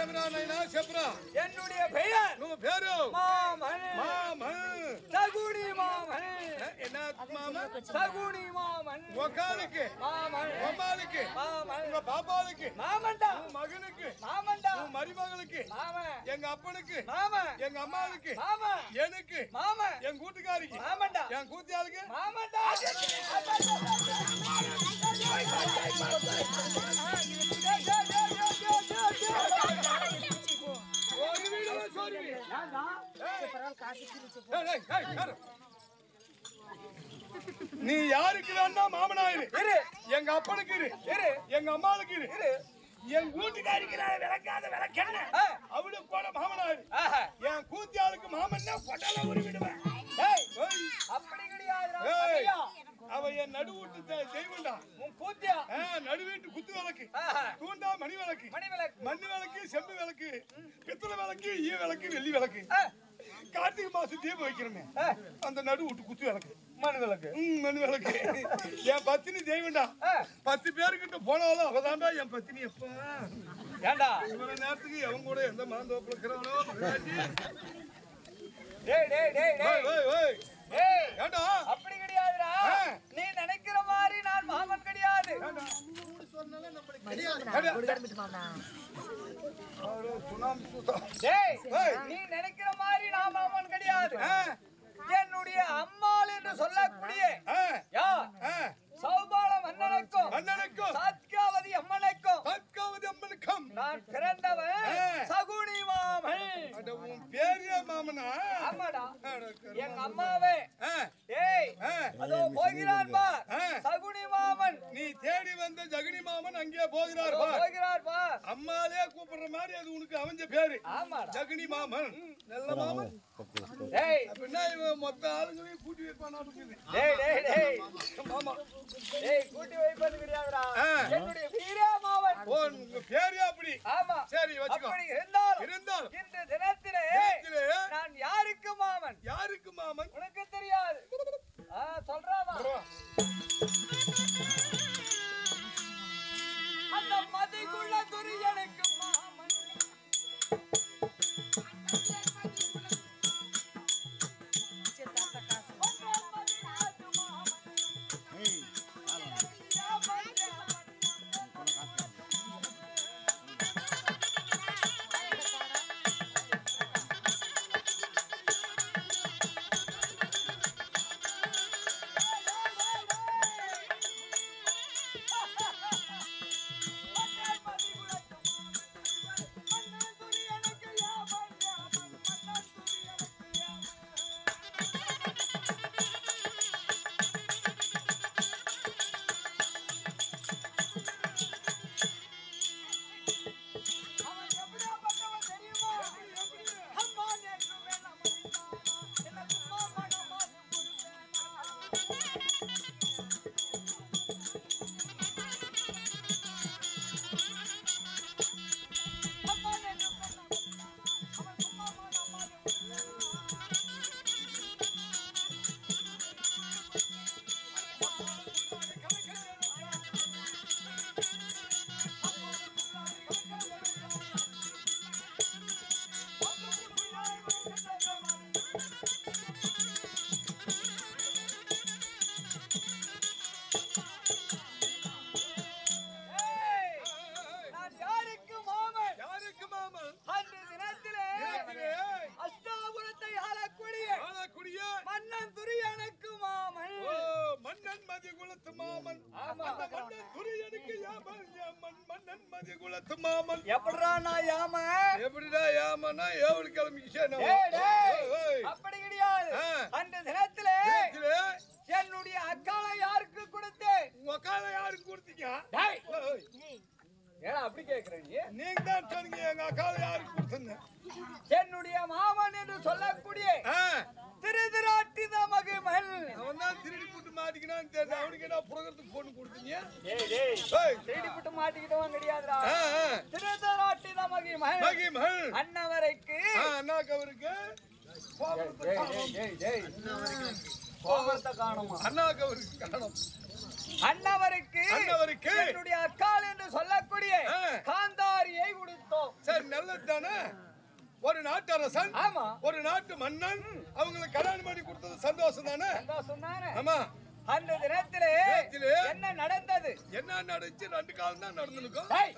ఏమిరా నాయనా చెప్పురా என்னுடைய பெயர் నువ్వు పేరు மாமன் మామన్ சகுனி மாமன் என்ன మామ சகுனி மாமன் ఒకరికి மாமன் అమ్మాలకి மாமன் உங்க பாப்பாளுக்கு மாமன்டா உன் மகனுக்கு மாமன்டா உன் மருமகளுக்கு மாமன் எங்க அப்பனுக்கு மாமன் எங்க அம்மாவுக்கு மாமன் எனக்கு மாமன் என் கூட்டுக்காரிக்கு மாமன்டா என் கூத்தியாளுக்கு மாமன்டா ஒரு வீடு ஒரு வீடு ஏய், ஏய், ஏய், யாரு? நீ யாருக்கு வேணா மாமனாயிரு இரு எங்க அப்பனுக்கு இரு இரு எங்க அம்மாவுக்கு இரு இரு என் கூட்டுக்காரிக்கு நான் விளக்காத விளக்கென்ன ஆ. அவளுக்கு கூட மாமனாயிரு ஆஹா. என் கூத்தியாளுக்கு மாமன்னா கொட்டல ஒரு விடுவேன் ஏய், ஏய், அப்படி கிடையாதுடா, ஏய், ஐயா. அவ என் நடு வீட்டு தெ- தெய்வம்டா உன் கூத்தியா ஆ, நடு வீட்டு குத்து விளக்கு ஆஹா. தூண்டா மணி விளக்கு மணி விளக்கு மண்ணு விளக்கு செம்பு விளக்கு பித்தளை விளக்கு ஈ விளக்கு வெள்ளி விளக்கு ஆ, கார்த்திகை மாசம் தீபம் வைக்கிறோமே ஆ, அந்த நடு விட்டு குத்து விளக்கு மணி விளக்கு ம், மண் விளக்கு என் பத்தினி தெய்வம்டா ஆ, பத்து பேருக்கிட்ட போனாலும் அவதான்டா என் பத்தினி எப்ப ஏண்டா இவ்வளவு நேரத்துக்கு அவன் கூட எந்த மாந்தோப்புல இருக்கிறானோ மகராஜி. டேய் டேய் டேய் ஓய், டேய் ஓய், ஓய். ஏய் ஏண்டா அப்படி கிடையாதுடா ஆ. நீ நினைக்கிற மாதிரி நான் மாமன் கிடையாது ஏண்டா? அவரு சுனாமி சுத்தம். டேய் ஏய். நீ நினைக்கிற மாதிரி நான் மாமன் கிடையாது ஆ, என்னுடைய அம்மாள் என்று சொல்லக்கூடிய ஆ, யார் ஆ. சௌபால மன்னனுக்கும் அண்ணனுக்கும் சாத்காவதி அம்மனுக்கும் பத்காவதி அம்மனுக்கும் நான் பிறந்தவன் ஆ. சகுனி மாமன் அட, உன் பேரியா மாமனா ஆமாடா அட, கரு- எங்க அம்மாவே ஆ, ஏய் ஆ. அதோ போகிறான் பார் ஆ. சகுனி மாமன் நீ தேடி வந்த ஜெகனி மாமன் அங்கே போகிறார் அதோ பார். போகிறார் பார் அம்மாலே கூப்பிடுற மாதிரி அது உனக்கு அமைஞ்ச பேரு ஆமாடா ஜெகனி மாமன் நல்ல மாமன் டேய் அப்படின்னா இவன் மொத்த ஆளுங்களையும் கூட்டி வைப்பானா இருக்குது டேய் டேய் டேய் மாமா டேய் கூட்டி வைப்பது கிடையாதுடா ஆ. என்னுடைய வீரா மாமன் ஓ உங்க பேரே அப்படி ஆமா சரி வச்சுக்கோ அப்படி இருந்தாலும் இருந்தாலும் இந்த தினத்திலே தினத்திலே நான் யாருக்கு மாமன் யாருக்கு மாமன் உனக்கு தெரியாது ஆ சொல்றாமா பரவா. அந்த மதிக்குள்ள துரியனுக்கு மாமன் அவன் எப்படியாப்பட்டவன் தெரியுமா? அம்மா நேற்று வேலை மறித்தானா? எனக்கு அம்மா மனமாசு கொடுத்தேனா? அம்மா நேற்று வேலை மறித்தானா? அவன் அம்மா மனமாசு ஏய், நான் யாருக்கு மாமன் யாருக்கு மாமன் அன்று தினத்திலே தினத்திலே அஷ்டாபுரத்தை ஆளக்கூடிய ஆளக்கூடிய மன்னன் துரியனுக்கு மாமன் ஓ மன்னன் மதி குலத்து மாமன் ஆமா. அந்த மன்னன் துரியனுக்கு யாமன் யாமன் மன்னன் மதி குலத்து மாமன் எப்படிடா நான் யாம எப்படிடா யாமனா ஏவல் கிளம்பிக்கிச்சே ஏய், டேய், அப்படி கிடையாது ஆ. அந்த தினத்திலே தினத்திலே என்னுடைய அக்காலை யாருக்கு கொடுத்தேன் உங்க காலை யாருக்கு கொடுத்தீங்க டேய், ஏய், ஏடா அப்படி கேக்குற நீ நீங்க தான் சொன்னீங்க எங்க காலை யாருக்கு கொடுத்தீங்க என்னுடைய மாமன் என்று சொல்லக்கூடிய ஆ, திருதிராட்டித மகிமன் அவன் தான் திருடி கூட்டு மாட்டிக்கினான்னு தெரியல அவனுக்கு என்ன புறகிறதுக்கு பொண்ணு கொடுத்தீங்க ஏய் டேய் ஏய், தேடி போட்டு மாட்டிக்கிட்டவன் கிடையாதுடா ஆ, ஆ. திருதராட்டித மகிமன் மகிமகள் அன்னவரைக்கு ஆ, அண்ணாக்கு அவருக்கு கோபுரத்தை டேய், காணோம். டேய், டேய், டேய். கோபத்தை காணுமா அண்ணாக்கு அவருக்கு காணோம் அன்னவருக்கு அன்னவருக்கு என்னுடைய அக்கால் என்று சொல்லக்கூடிய ஆ. காந்தாரியை கொடுத்தோம் சரி நல்ல நல்லதுதானே ஒரு நாட்டு அரசன் ஆமா ஒரு நாட்டு மன்னன் அவங்களுக்கு கல்யாணம் பண்ணி கொடுத்தது சந்தோஷம் தானே சந்தோஷம் தானே ஆமா அந்த தினத்திலே தினத்திலே என்ன நடந்தது என்ன நடந்துச்சு ரெண்டு காலம் தான் நடந்துருக்கும் டேய்,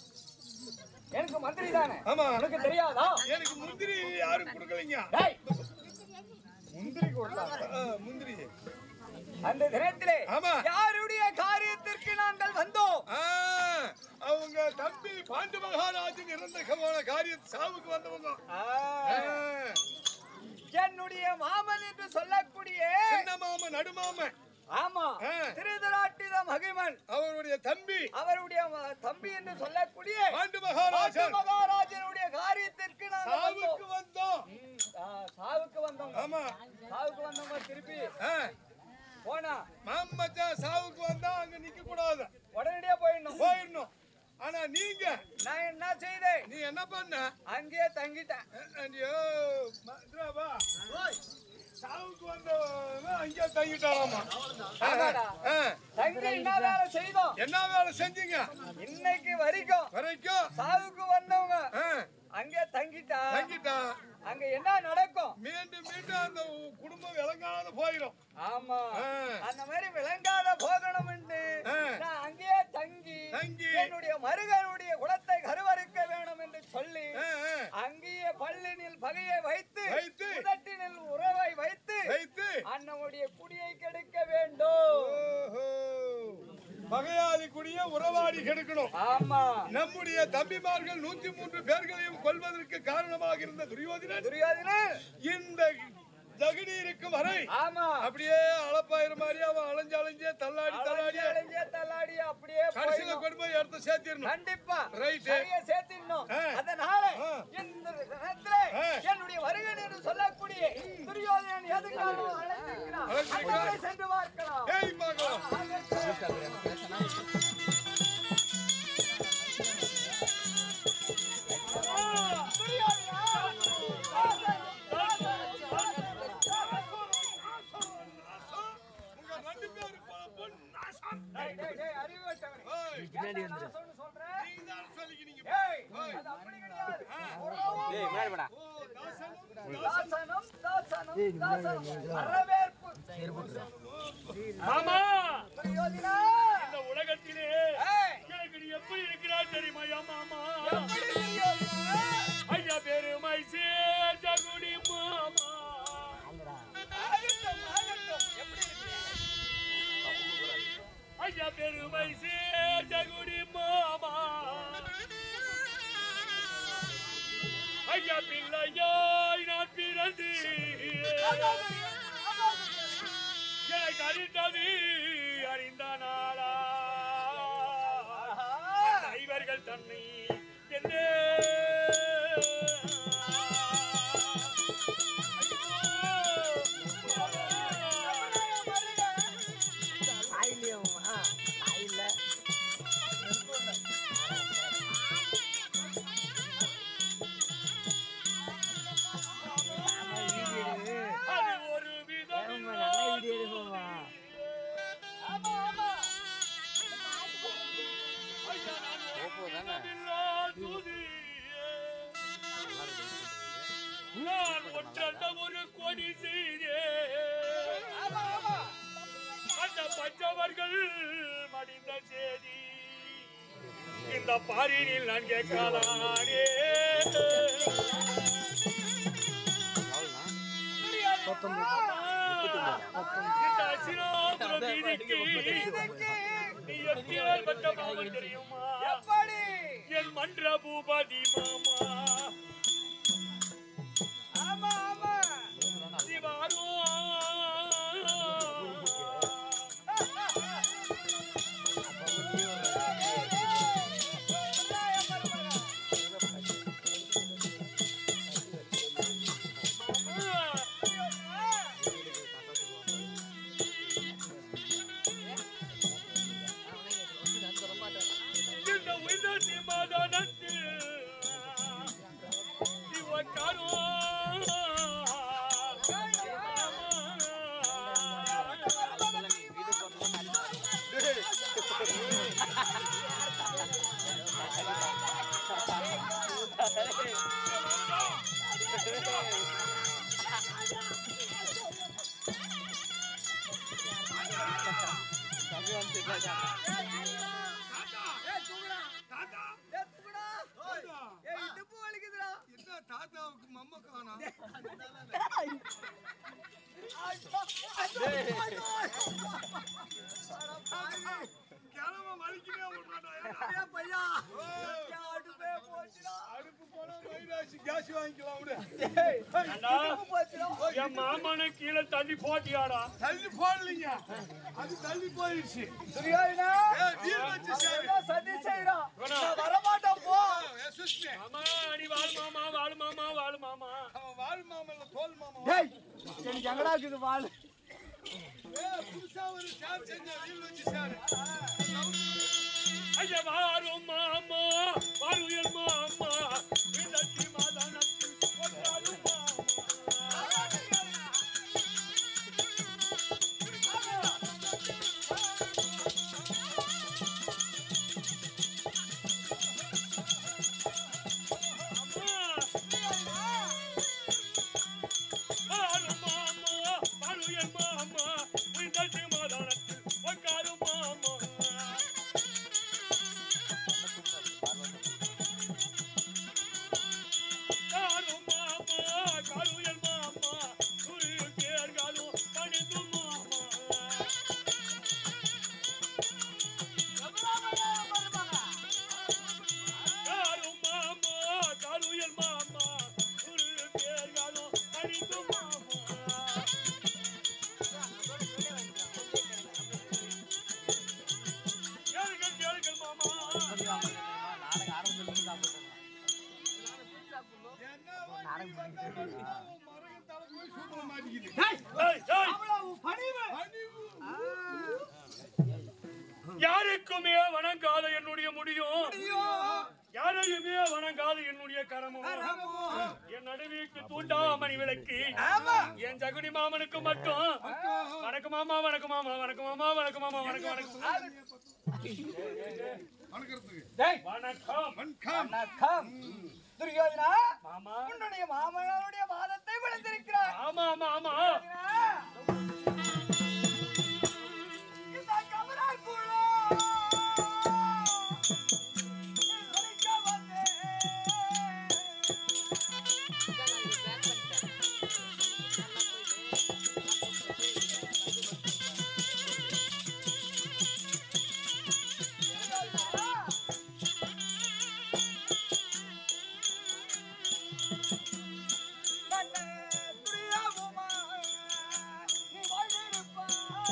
எனக்கு மந்திரி தானே ஆமா உனக்கு தெரியாதா எனக்கு முந்திரி யாரும் கொடுக்கலைங்க டேய், முந்திரி கொடுத்தாங்க ஆ, முந்திரி அந்த தினத்திலே ஆமா. யாருடைய காரியத்திற்கு நாங்கள் வந்தோம் ஆ, அவங்க தம்பி பாண்டு மகாராஜன் இறந்த போன காரியம் சாவுக்கு வந்தவங்க ஆ, ஆ, என்னுடைய மாமன் என்று சொல்லக்கூடிய சின்ன மாமன் நடுமாமன் ஆமா ஆ. திருதராட்டித மகிமன் அவருடைய தம்பி அவருடைய ம- தம்பி என்று சொல்லக்கூடிய பாண்டு பாட்டு மகாராஜன் மகாராஜனுடைய காரியத்திற்கு நாங்கள் சாவுக்கு வந்தோம் வந்தோம் ம், ஆ, சாவுக்கு வந்தோம் ஆமா சாவுக்கு வந்தவங்க திருப்பி ஆ, போனா மாமச்சான் சாவுக்கு வந்தா அங்க நிக்க கூடாது உடனடியா போயிடணும் போயிடணும் ஆனா நீங்க நான் என்ன செய்தேன் நீ என்ன பண்ண அங்கேயே தங்கிட்டேன் ஐயோ மதுராபா சாவுக்கு வந்தவன் அங்கே தங்கிட்டாராமா ஆமாடா. ஆ, தங்கி என்ன வேலை செய்தோம் என்ன வேலை செஞ்சீங்க இன்னைக்கு வரைக்கும் வரைக்கும் சாவுக்கு வந்தவங்க ஆ, அங்கே தங்கிட்டா தங்கிட்டான் அங்க என்ன நடக்கும் மீண்டும் மீண்டும் அந்த குடும்பம் விளங்காத போயிடும் ஆமா ஆ. அந்த மாதிரி விளங்காத போகணும் ஆ. நான் அங்கேயே தங்கி தங்கி. என்னுடைய மருகனுடைய குலத்தை கருவறுக்க வேணும் என்று சொல்லி ஆ, ஆ, அங்கேயே பல்லினில் பகையை வைத்து வைத்து. உதட்டினில் உறவை வைத்து வைத்து அண்ணனுடைய குடியை கெடுக்க வேண்டும் ஓஹோ பகையாளி குடிய உறவாடி கெடுக்கணும் ஆமா நம்முடைய தம்பிமார்கள் நூத்தி மூன்று பேர்களையும் கொல்வதற்கு காரணமாக இருந்த துரியோதனன் துரியோதனன் இந்த ஜகுடி இருக்கும் வரை ஆமா அப்படியே அளப்பாயிர மாதிரி அவன் அலைஞ்சு அலைஞ்சே தள்ளாடி தள்ளாடி அலைஞ்சு அலைஞ்சே தள்ளாடி அப்படியே கடைசியில போயிடும். கொண்டு போய் இடத்த சேர்த்திடணும் கண்டிப்பா Right. சரியா சேர்த்திடணும் ஆ. அதனால ஆ. இந்த நேரத்திலே ஆ. என்னுடைய வருகன் என்று சொல்லக்கூடிய துரியோதனன் எதுக்காக அழைத்திருக்கிறான் அழைத்திருக்கிறான். அதை சென்று பார்க்கலாம் ஏய் பார்க்கலாம் உங்க ரெண்டு பேரும் பொழப்பு நாசம். டேய், டேய், டேய், அறிவு கெட்டவனே. ஏய், ஏன்டா நான் சொன்னு சொல்றேன்? நீங்க தான் சொல்லிக்கிறீங்க. ஏய், அது அப்படி கிடையாது. உறவும் ஓ, தாசனும் தாசனம், தாசனம், தாசனம். வரவேற்பு. மாமா துரியோதனா. இந்த உலகத்திலே ஏய், எனக்கு நீ எப்படி இருக்கிறாய் தெரியுமா யா மாமா எப்படி துரியோதனா? ஐயா பெருமை சேஜகுடி மாமா ஆகட்டும், ஆகட்டும். எப்படி இருக்கிறீங்க? ஐயா பெருமை சேஜகுடி மாமா ஐயா பிள்ளையாய் நான் பிறந்து எனக்கு அறிந்தது அறிந்த நாளா இவர்கள் தன்னை என்னே அது ஒரு விதம் ஆமா, ஆமா. நான் ஒன்றல்ல ஒரு கொடி செய்தே ஆமா, ஆமா. அந்த பஞ்சவர்கள் மடிந்த செய்தி இந்த பாரினில் நான் கேட்கலானே இந்த அசிராபுரம் வீதிக்கு இதுக்கு நீ எப்படியால் பட்ட மாமன் தெரியுமா எப்படி என் மன்ற பூபதி மாமா ஆமா ஆமா சிவாரோ இந்த உயிர் சிமாதானத்தில் ஏய், தூக்குடா. தாத்தா ஏய், தூக்குடா. தாத்தா. ஏய், இடுப்பு வலிக்குதுடா. என்ன தாத்தாவுக்கு மம்ம காணோம் கிளம்ப வலிக்கவே விடுறாடா ஏய், பையா. ஏய், அடுப்பே போச்சுடா. அடுப்பு போனா மைராசி கேஸ் வாங்கிக்கலாம் விடு ஏய், ஏண்டா? இடுப்பு போச்சுடா. என் மாமனை கீழே தள்ளி போட்டியாடா தள்ளி போடலைங்க அது தள்ளி போயிடுச்சு துரியோதனா, ஏய், வீல் வச்சு சாரு ஏதோ சதி செய்றான். நான் வரமாட்டேன் போ. ஏய், சுஷ்மி மாமா அடி வாழு மாமா வாழு மாமா வாழு மாமா அவன் வாழ் மாமல்ல தோல் மாமா ஏய், எனக்கு எங்கடா இருக்குது வாள் ஏய், புதுசா ஒரு சார் செஞ்ச வீல் வச்சு சாரு ஐயா வாரும் மாமா வாருயல் மாமா விதத்தி மாதானத்தில் ஒன்றாலும் மாமா வாரும் மாமா வாருயல் மாமா விதத்தி மாதானத்தில் ஒன்றாலும் மாமா காரும் மாமா காருயல் மாமா சூரியன் பேர்காலும் பணிந்து மாமா காரும் மாமா காருயல் மாமா சூரியன் பேர்காலும் பணிந்து மாமா கேளுங்கள் கேளுங்கள் மாமா என்னவோ நீ வந்தா மட்டும்தான் உன் மரகன் தலை போய் சூப்பர் மாட்டிக்குது ஏய், ஏய், அவ்வளவு பணிவு. பணிவு. யாருக்குமே வணங்காத என்னுடைய முடியும் யாரையுமே வணங்காத என்னுடைய கரமும் என் நடுவீட்டு தூண்டாமணி விளக்கு என் ஜகுனி மாமனுக்கு மட்டும் வணக்கம் மாமா வணக்கம் மாமா வணக்கம் மாமா வணக்கம் மாமா வணக்கம் வணக்கம் வணக்கறதுக்கு. டேய், வணக்கம் வணக்கம். வணக்கம். துரியோதனா மாமா உன்னுடைய மாமனுடைய வாதத்தை விழுந்திருக்கிறார் ஆமா ஆமா ஆமா இந்த கமலாக்குள்ளோ சொல்லிக்க வந்தேன். கண்ணே துரியாவுமா, நீ வாழ்ந்திருப்பாய்.